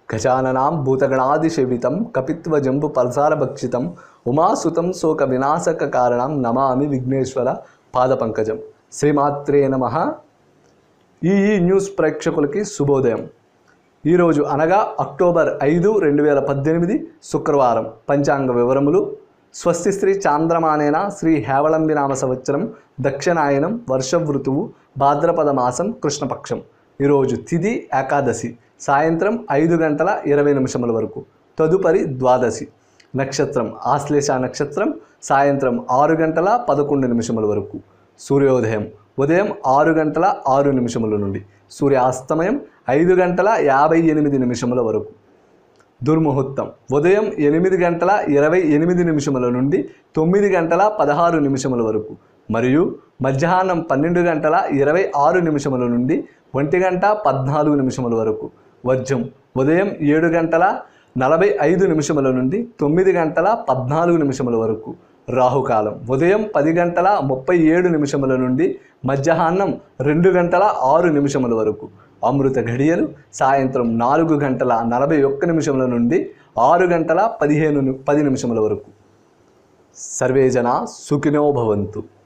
గజాననాం భూతగణాదిసేవితం కపిత్వజంబు పల్సారభక్షితం ఉమాసుతం శోక వినాశక కారణం నమామి విఘ్నేశ్వర పాదపంకజం శ్రీమాత్రే నమ ఈ ఈ న్యూస్ ప్రేక్షకులకి శుభోదయం ఈరోజు అనగా అక్టోబర్ ఐదు రెండు వేల పద్దెనిమిది శుక్రవారం పంచాంగ వివరములు స్వస్తి శ్రీ చాంద్రమానేన శ్రీ హేవళంబి నామ సంవత్సరం దక్షిణాయనం వర్ష ఋతువు భాద్రపద మాసం కృష్ణపక్షం ఈరోజు తిథి ఏకాదశి సాయంత్రం ఐదు గంటల ఇరవై నిమిషముల వరకు తదుపరి ద్వాదశి నక్షత్రం ఆశ్లేష నక్షత్రం సాయంత్రం ఆరు గంటల పదకొండు నిమిషముల వరకు సూర్యోదయం ఉదయం ఆరు గంటల ఆరు నిమిషముల నుండి సూర్యాస్తమయం ఐదు గంటల యాభై ఎనిమిది నిమిషముల వరకు దుర్ముహూర్తం ఉదయం ఎనిమిది గంటల ఇరవై ఎనిమిది నిమిషముల నుండి తొమ్మిది గంటల పదహారు నిమిషముల వరకు మరియు మధ్యాహ్నం పన్నెండు గంటల ఇరవై ఆరు నిమిషముల నుండి ఒంటి గంట పద్నాలుగు నిమిషముల వరకు వర్జం ఉదయం ఏడు గంటల నలభై ఐదు నిమిషముల నుండి తొమ్మిది గంటల పద్నాలుగు నిమిషముల వరకు రాహుకాలం ఉదయం పది గంటల ముప్పై ఏడు నిమిషముల నుండి మధ్యాహ్నం రెండు గంటల ఆరు నిమిషముల వరకు అమృత ఘడియలు సాయంత్రం నాలుగు గంటల నలభై ఒక్క నిమిషముల నుండి ఆరు గంటల పదిహేను ని- పది నిమిషముల వరకు సర్వే జన సుఖినో భవంతు